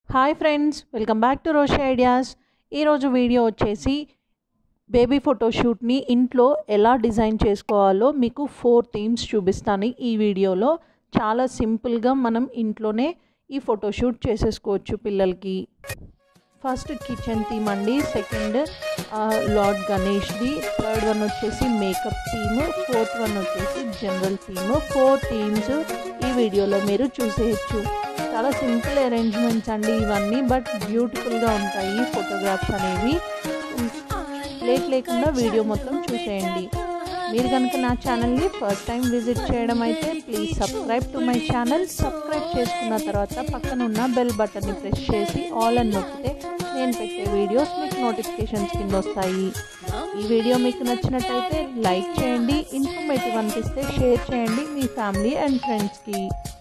hi friends welcome back to Roshi ideas ఈరోజు video వచ్చేసి baby ఫోటోషూట్ని ఇంట్లో ఎలా డిజైన్ చేసుకోవాలో మీకు ఫోర్ థీమ్స్ చూపిస్తాను ఈ వీడియోలో చాలా సింపుల్గా మనం ఇంట్లోనే ఈ ఫోటోషూట్ చేసేసుకోవచ్చు పిల్లలకి ఫస్ట్ కిచెన్ థీమ్ అండి సెకండ్ లార్డ్ గణేష్ది థర్డ్ వన్ వచ్చేసి మేకప్ థీమ్ ఫోర్త్ వన్ వచ్చేసి జనరల్ థీమ్ ఫోర్ థీమ్స్ ఈ వీడియోలో మీరు చూసేయచ్చు చాలా సింపుల్ అరేంజ్మెంట్స్ అండి ఇవన్నీ బట్ బ్యూటిఫుల్గా ఉంటాయి ఫోటోగ్రాఫ్స్ అనేవి లేట్ లేకుండా వీడియో మొత్తం చూసేయండి మీరు కనుక నా ఛానల్ని ఫస్ట్ టైం విజిట్ చేయడం అయితే please subscribe to my channel subscribe చేసుకున్న తర్వాత పక్కన ఉన్న బెల్ బటన్ని ప్రెస్ చేసి ఆల్ అని నొక్కితే నేను పెట్టే వీడియోస్ మీకు నోటిఫికేషన్స్ కింద వస్తాయి ఈ వీడియో మీకు నచ్చినట్టయితే లైక్ చేయండి ఇన్ఫర్మేటివ్ అనిపిస్తే షేర్ చేయండి మీ ఫ్యామిలీ అండ్ ఫ్రెండ్స్కి